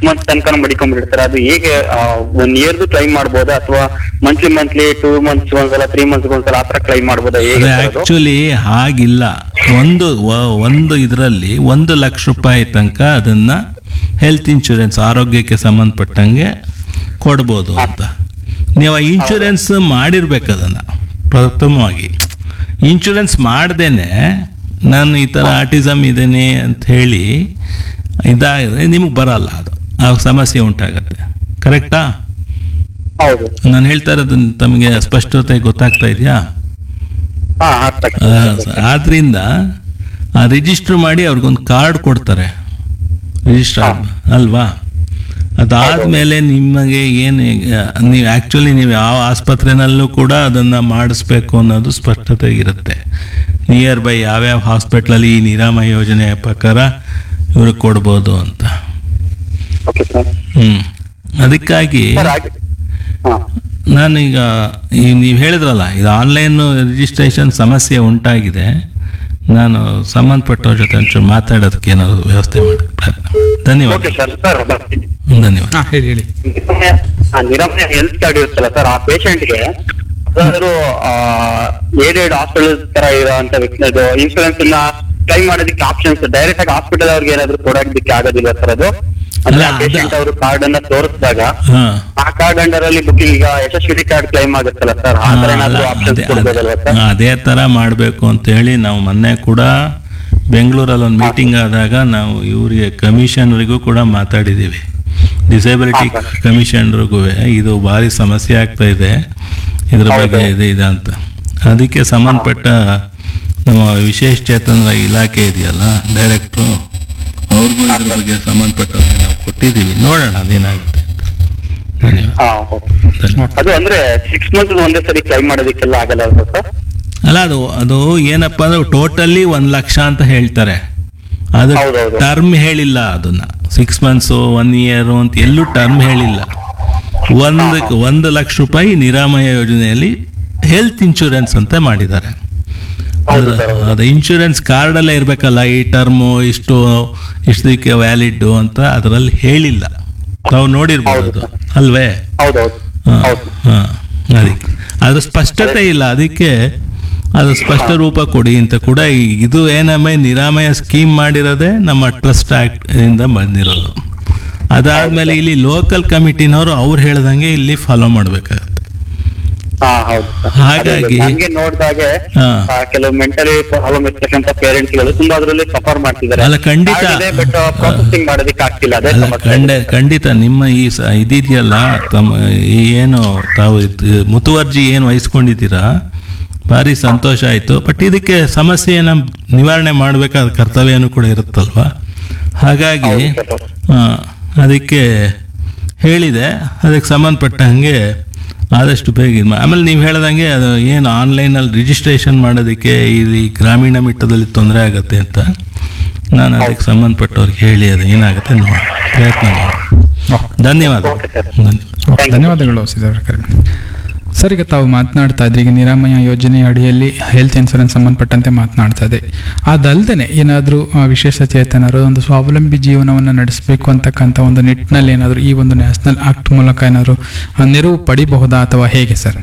Months ತನಕ ಮಡಿಕೊಂಡ್ಬಿಡ್ತಾರೆ ಅದು ಹೇಗೆ ಒನ್ ಇಯರ್ದು ಕ್ಲೈಮ್ ಮಾಡ್ಬೋದಾ ಅಥವಾ ಮಂತ್ಲಿ ಮಂತ್ಲಿ ಟೂ ಮಂತ್ಸ್ ಒಂದ್ಸಲ ತ್ರೀ ಮಂತ್ಸ್ ಒಂದ್ಸಲ ಆತರ ಕ್ಲೈಮ್ ಮಾಡ್ಬೋದಾ ಹೇಗೆ ಅದು ಸರ್ ಅದು? ಆಕ್ಚುಲಿ ಹಾಗಿಲ್ಲ ಒಂದು ವ- ಒಂದು ಇದರಲ್ಲಿ ಒಂದು ಲಕ್ಷ ರೂಪಾಯಿ ತನಕ ಅದನ್ನ ಹೆಲ್ತ್ ಇನ್ಶೂರೆನ್ಸ್ ಆರೋಗ್ಯಕ್ಕೆ ಸಂಬಂಧಪಟ್ಟಂಗೆ ಕೊಡ್ಬೋದು ಅಂತ ನೀವು ಇನ್ಶೂರೆನ್ಸ್ ಮಾಡಿರ್ಬೇಕು ಅದನ್ನ ಪ್ರಥಮವಾಗಿ ಇನ್ಶೂರೆನ್ಸ್ ಮಾಡ್ದೇನೆ ನಾನು ಈ ಥರ ಆಟಿಸಮ್ ಇದ್ದೇನೆ ಅಂತ ಹೇಳಿ ಇದಾಗಿದೆ ನಿಮಗೆ ಬರಲ್ಲ ಅದು ಆ ಸಮಸ್ಯೆ ಉಂಟಾಗತ್ತೆ ಕರೆಕ್ಟಾ ಹೌದು ನಾನು ಹೇಳ್ತಾ ಇರೋದು ತಮಗೆ ಸ್ಪಷ್ಟತೆ ಗೊತ್ತಾಗ್ತಾ ಇದೆಯಾ ಹಾ ಅರ್ಥ ಆಗ್ತದೆ. ಆ, ಆದ್ರಿಂದ ರಿಜಿಸ್ಟರ್ ಮಾಡಿ ಅವ್ರಿಗೊಂದು ಕಾರ್ಡ್ ಕೊಡ್ತಾರೆ ರಿಜಿಸ್ಟರ್ ಅಲ್ವಾ ಅದಾದ್ಮೇಲೆ ನಿಮಗೆ ಏನು ನೀವು ಆ್ಯಕ್ಚುಲಿ ನೀವು ಯಾವ ಆಸ್ಪತ್ರೆನಲ್ಲೂ ಕೂಡ ಅದನ್ನು ಮಾಡಿಸ್ಬೇಕು ಅನ್ನೋದು ಸ್ಪಷ್ಟತೆ ಇರುತ್ತೆ ನಿಯರ್ ಬೈ ಯಾವ್ಯಾವ ಹಾಸ್ಪಿಟ್ಲಲ್ಲಿ ಈ ನಿರಾಮಯ ಯೋಜನೆಯ ಪ್ರಕಾರ ಇವ್ರಿಗೆ ಕೊಡ್ಬೋದು ಅಂತ ಓಕೆ ಸರ್ ಹ್ಞೂ ಅದಕ್ಕಾಗಿ ಸರ್ ಹಾಗೆ ಹಾ ನಾನೀಗ ಈ ನೀವು ಹೇಳಿದ್ರಲ್ಲ ಇದು ಆನ್ಲೈನ್ ರಿಜಿಸ್ಟ್ರೇಷನ್ ಸಮಸ್ಯೆ ಉಂಟಾಗಿದೆ ನಾನು ಸಂಬಂಧಪಟ್ಟವ್ರ ಜೊತೆ ಒಂಚೂರು ಮಾತಾಡೋದಕ್ಕೆ ಏನಾದ್ರು ವ್ಯವಸ್ಥೆ ಮಾಡಿ ಪ್ರಯತ್ನ ಮಾಡಿ. ಧನ್ಯವಾದ ಓಕೆ ಸರ್ ಸರ್ ಬರ್ತೀನಿ ಧನ್ಯವಾದ ಹಾ ಹೇಳಿ ಹೇಳಿ ನಿರಾಮಯ ಆ, ನಿರಾಮಯ ಹೆಲ್ತ್ ಕಾರ್ಡ್ ಇರುತ್ತಲ್ಲ ಸರ್ ಆ ಪೇಷಂಟ್ಗೆ ಯಾವ್ದಾದ್ರು ಏಡೆಡ್ ಹಾಸ್ಪಿಟಲ್ ತರ ಇರೋಂತ ವ್ಯಕ್ತಿ ಇನ್ಶೂರೆನ್ಸ್ ಇನ್ನ ಕ್ಲೈಮ್ ಮಾಡೋದಕ್ಕೆ ಆಪ್ಷನ್ಸ್ ಡೈರೆಕ್ಟ್ ಆಗಿ ಹಾಸ್ಪಿಟಲ್ ಅವ್ರಿಗೆ ಏನಾದ್ರು ಕೊಡೋದಕ್ಕೆ ಆಗೋದಿಲ್ಲ ಸರ್ ಅದು ಅಂದ್ರೆ ಅಲ್ಲ, ಅದು- ಪೇಷಂಟ್ ಅವರು ಕಾರ್ಡ್ ಅನ್ನ ತೋರಿಸಿದಾಗ ಹಾಂ ಆ ಕಾರ್ಡ್ ಅಂಡರ್ ಅಲ್ಲಿ ಬುಕಿಂಗ್ ಈಗ ಯಶಸ್ವಿ ಕಾರ್ಡ್ ಕ್ಲೈಮ್ ಆಗುತ್ತಲ್ಲ ಸರ್ ಆ ತರ ಏನಾದ್ರು ಆಪ್ಷನ್ಸ್ ಅದೇ ಕೊಡ್ಬೋದಲ್ವಾ ಸರ್ ಅದೇ ಥರ ಮಾಡಬೇಕು ಅಂತ ಹೇಳಿ ನಾವು ಮೊನ್ನೆ ಕೂಡ ಬೆಂಗಳೂರಲ್ಲಿ ಒಂದು ಮೀಟಿಂಗ್ ಆದಾಗ ನಾವು ಇವರಿಗೆ ಕಮಿಷನರಿಗೂ ಕೂಡ ಮಾತಾಡಿದ್ದೀವಿ ಡಿಸೇಬಿಲಿಟಿ ಹಾ, ಕಮಿಷನರಿಗೂ ಇದು ಭಾರಿ ಸಮಸ್ಯೆ ಆಗ್ತಾ ಇದೆ ಇದ್ರ ಬಗ್ಗೆ ಹೌದು. ಇದೆ ಇದೆ ಅಂತ ಅದಕ್ಕೆ ಸಂಬಂಧಪಟ್ಟ ನಮ್ಮ ವಿಶೇಷ ಚೇತನರ ಇಲಾಖೆ ಇದೆಯಲ್ಲ ಡೈರೆಕ್ಟ್ರು ಅವ್ರಿಗೂ ಇದ್ರ ಬಗ್ಗೆ ಸಂಬಂಧಪಟ್ಟವ್ರಿಗೆ ನಾವು ಕೊಟ್ಟಿದ್ದೀವಿ ನೋಡೋಣ ಅದೇನಾಗುತ್ತೆ ಅಂತ ಧನ್ಯವಾದ ಹಾ ಓಕೆ. ಧನ್ಯವಾದ ಅದು ಅಂದ್ರೆ ಸಿಕ್ಸ್ ಮಂತ್ ಒಂದೇ ಸರಿ ಕ್ಲೈಮ್ ಮಾಡೋದಕ್ಕೆಲ್ಲ ಆಗಲ್ಲ ಅಲ್ವಾ ಸರ್ ಅಲ್ಲ ಅದು ಅದು ಏನಪ್ಪ ಅಂದ್ರೆ ಟೋಟಲಿ ಒಂದ್ ಲಕ್ಷ ಅಂತ ಹೇಳ್ತಾರೆ ಅದು ಹೌದೌದು. ಟರ್ಮ್ ಹೇಳಿಲ್ಲ ಅದನ್ನ ಸಿಕ್ಸ್ ಮಂತ್ಸು ಒನ್ ಇಯರ್ ಅಂತ ಎಲ್ಲೂ ಟರ್ಮ್ ಹೇಳಿಲ್ಲ ಒಂದು ಒಂದು ಲಕ್ಷ ರೂಪಾಯಿ ನಿರಾಮಯ ಯೋಜನೆಯಲ್ಲಿ ಹೆಲ್ತ್ ಇನ್ಶೂರೆನ್ಸ್ ಅಂತ ಮಾಡಿದ್ದಾರೆ ಹೌದು ಅದು- ಸರ್ ಹೌದು. ಅದು ಇನ್ಶೂರೆನ್ಸ್ ಕಾರ್ಡಲ್ಲೇ ಇರಬೇಕಲ್ಲ ಈ ಟರ್ಮು ಇಷ್ಟು ಇಷ್ಟಕ್ಕೆ ವ್ಯಾಲಿಡ್ ಅಂತ ಅದರಲ್ಲಿ ಹೇಳಿಲ್ಲ ನಾವು ನೋಡಿರ್ಬೋದು ಅದು ಅಲ್ವೇ ಹೌದೌದು ಹಾ, ಹೌದು ಹಾ, ಅದಕ್ಕೆ ಅದ್ರ ಸ್ಪಷ್ಟತೆ ಇಲ್ಲ ಅದಕ್ಕೆ ಅದು ಸ್ಪಷ್ಟ ರೂಪ ಕೊಡಿ ಅಂತ ಕೂಡ ಈ- ಇದು ಏನಮ್ಮ ನಿರಾಮಯ ಸ್ಕೀಮ್ ಮಾಡಿರೋದೇ ನಮ್ಮ ಟ್ರಸ್ಟ್ ಆಕ್ಟ್ ಇಂದ ಬಂದಿರೋದು ಅದಾದ್ಮೇಲೆ ಇಲ್ಲಿ ಲೋಕಲ್ ಕಮಿಟಿನವರು ಅವ್ರು ಹೇಳ್ದಂಗೆ ಇಲ್ಲಿ ಫಾಲೋ ಮಾಡ್ಬೇಕಾಗತ್ತೆ ಹಾ ಹೌದು ಸರ್. ಹಾಗಾಗಿ- ಅದೇ ಹಂಗೆ ನೋಡಿದಾಗೆ ಹಾ. ಕೆಲವು ಮೆಂಟಲಿ ಪ್ರಾಬ್ಲಮ್ ಇರ್ತಕ್ಕಂಥ ಪೇರೆಂಟ್ಸ್ ಗಳು ತುಂಬಾ ಅದರಲ್ಲಿ ಸಫರ್ ಮಾಡ್ತಿದ್ದಾರೆ ಅಲ್ಲ, ಖಂಡಿತ. ಬಟ್ ಪ್ರಾಸೆಸಿಂಗ್ ಮಾಡೋದಕ್ಕೆ ಆಗ್ತಿಲ್ಲ ಅದೇ ಅಲ್ಲ ಸಮಸ್ಯೆ ಖಂಡ ಖಂಡಿತ ನಿಮ್ಮ ಈ ಸ ಇದಿದೆಯಲ್ಲ ತಮ್ಮ ಈ ಏನು ತಾವು ಇದ್- ಮುತುವರ್ಜಿ ಏನು ವಹಿಸ್ಕೊಂಡಿದ್ದೀರಾ ಭಾರಿ ಸಂತೋಷ ಆಯಿತು ಬಟ್ ಇದಕ್ಕೆ ಸಮಸ್ಯೆಯನ್ನು ನಿವಾರಣೆ ಮಾಡಬೇಕಾದ ಕರ್ತವ್ಯನೂ ಕೂಡ ಇರುತ್ತಲ್ವಾ ಹಾಗಾಗಿ ಹೌದು ಸರ್. ಆ, ಅದಕ್ಕೆ ಹೇಳಿದೆ ಅದಕ್ಕೆ ಸಂಬಂಧಪಟ್ಟ ಹಾಗೆ ಆದಷ್ಟು ಬೇಗ ಇದು ಮಾ- ಆಮೇಲೆ ನೀವು ಹೇಳ್ದಂಗೆ ಅದು ಏನು ಆನ್ಲೈನಲ್ಲಿ ರಿಜಿಸ್ಟ್ರೇಷನ್ ಮಾಡೋದಕ್ಕೆ ಇಲ್ಲಿ ಗ್ರಾಮೀಣ ಮಟ್ಟದಲ್ಲಿ ತೊಂದರೆ ಆಗುತ್ತೆ ಅಂತ ನಾನು ಅದಕ್ಕೆ ಸಂಬಂಧಪಟ್ಟವ್ರಿಗೆ ಹೇಳಿ ಅದು ಏನಾಗುತ್ತೆ ನೋಡೋಣ ಪ್ರಯತ್ನ ಮಾಡೋಣ ಧನ್ಯವಾದ ಓಕೆ ಸರ್. ಓಕೆ, ಧನ್ಯವಾದಗಳು ಸಿದ್ದರಾಮಯ್ಯ ಸರ್ ಈಗ ತಾವು ಮಾತನಾಡ್ತಾ ಇದ್ರಿ ಈಗ ನಿರಾಮಯ ಯೋಜನೆ ಅಡಿಯಲ್ಲಿ ಹೆಲ್ತ್ ಇನ್ಸೂರೆನ್ಸ್ ಸಂಬಂಧಪಟ್ಟಂತೆ ಮಾತನಾಡ್ತಾ ಇದೆ ಅದಲ್ಲದೆ ಏನಾದರೂ ವಿಶೇಷ ಚೇತನರು ಒಂದು ಸ್ವಾವಲಂಬಿ ಜೀವನವನ್ನು ನಡೆಸಬೇಕು ಅಂತಕ್ಕಂಥ ಒಂದು ನಿಟ್ಟಿನಲ್ಲಿ ಏನಾದರೂ ಈ ಒಂದು ನ್ಯಾಷನಲ್ ಆಕ್ಟ್ ಮೂಲಕ ಏನಾದರೂ ನೆರವು ಪಡಿಬಹುದಾ ಅಥವಾ ಹೇಗೆ ಸರ್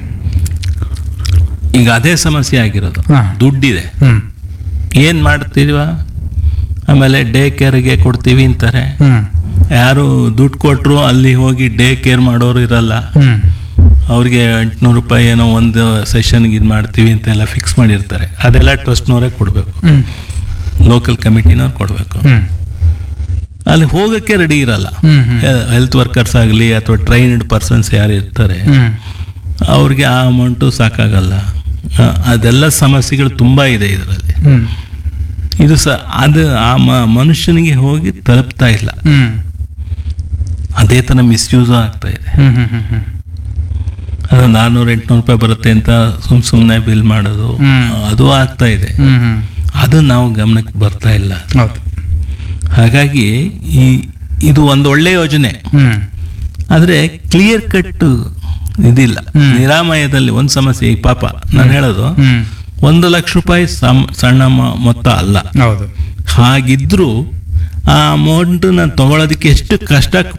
ಈಗ ಅದೇ ಸಮಸ್ಯೆ ಆಗಿರೋದು ಹಾ. ದುಡ್ಡಿದೆ ಹ್ಮ್ ಏನು ಮಾಡ್ತೀವ ಆಮೇಲೆ ಡೇ ಕೇರ್ಗೆ ಕೊಡ್ತೀವಿ ಅಂತಾರೆ ಹ್ಮ್ ಯಾರು ದುಡ್ಡು ಕೊಟ್ಟರು ಅಲ್ಲಿ ಹೋಗಿ ಡೇ ಕೇರ್ ಮಾಡೋರು ಇರಲ್ಲ ಹ್ಮ್ ಅವ್ರಿಗೆ ಎಂಟುನೂರು ರೂಪಾಯಿ ಏನೋ ಒಂದು ಸೆಷನ್ಗೆ ಇದು ಮಾಡ್ತೀವಿ ಅಂತೆಲ್ಲ ಫಿಕ್ಸ್ ಮಾಡಿರ್ತಾರೆ ಅದೆಲ್ಲ ಟ್ರಸ್ಟ್ನವರೇ ಕೊಡಬೇಕು ಹ್ಮ್ ಲೋಕಲ್ ಕಮಿಟಿನವ್ರು ಕೊಡಬೇಕು ಹ್ಮ್ ಅಲ್ಲಿ ಹೋಗೋಕ್ಕೆ ರೆಡಿ ಇರಲ್ಲ ಹ್ಮ್ ಹ್ಮ್ ಹೆಲ್ತ್ ವರ್ಕರ್ಸ್ ಆಗಲಿ ಅಥವಾ ಟ್ರೈನ್ಡ್ ಪರ್ಸನ್ಸ್ ಯಾರು ಇರ್ತಾರೆ ಹ್ಮ್ ಅವ್ರಿಗೆ ಆ ಅಮೌಂಟು ಸಾಕಾಗಲ್ಲ ಆ, ಅದೆಲ್ಲ ಸಮಸ್ಯೆಗಳು ತುಂಬ ಇದೆ ಇದರಲ್ಲಿ ಹ್ಮ್ ಇದು ಸ ಅದು ಆ ಮ- ಮನುಷ್ಯನಿಗೆ ಹೋಗಿ ತಲುಪ್ತಾ ಇಲ್ಲ ಹ್ಮ್ ಅದೇ ಥರ ಮಿಸ್ಯೂಸು ಆಗ್ತಾ ಇದೆ ಹ್ಮ್ ಹ್ಮ್ ಹ್ಮ್ ಹ್ಮ್ ಅದು ನಾನ್ನೂರು ಎಂಟುನೂರು ರೂಪಾಯಿ ಬರುತ್ತೆ ಅಂತ ಸುಮ್ ಸುಮ್ಮನೆ ಬಿಲ್ ಮಾಡೋದು ಹ್ಮ್. ಅದು ಆಗ್ತಾ ಇದೆ ಹ್ಮ್ ಹ್ಮ್ ಅದು ನಾವು ಗಮನಕ್ಕೆ ಬರ್ತಾ ಇಲ್ಲ ಹೌದು ಹಾಗಾಗಿ ಈ ಇದು ಒಂದು ಒಳ್ಳೆ ಯೋಜನೆ ಹ್ಮ್ ಆದರೆ ಕ್ಲಿಯರ್ ಕಟ್ ಇದಿಲ್ಲ ಹ್ಮ್. ನಿರಾಮಯದಲ್ಲಿ ಒಂದು ಸಮಸ್ಯೆ ಈ ಪಾಪ ನಾನು ಹೇಳೋದು ಹ್ಮ್ ಒಂದು ಲಕ್ಷ ರೂಪಾಯಿ ಸಮ್- ಸಣ್ಣ ಮ- ಮೊತ್ತ ಅಲ್ಲ ಹೌದು ಹಾಗಿದ್ರೂ ಆ ಅಮೌಂಟ್ ನಾನು ತಗೊಳ್ಳೋದಕ್ಕೆ ಎಷ್ಟು ಕಷ್ಟ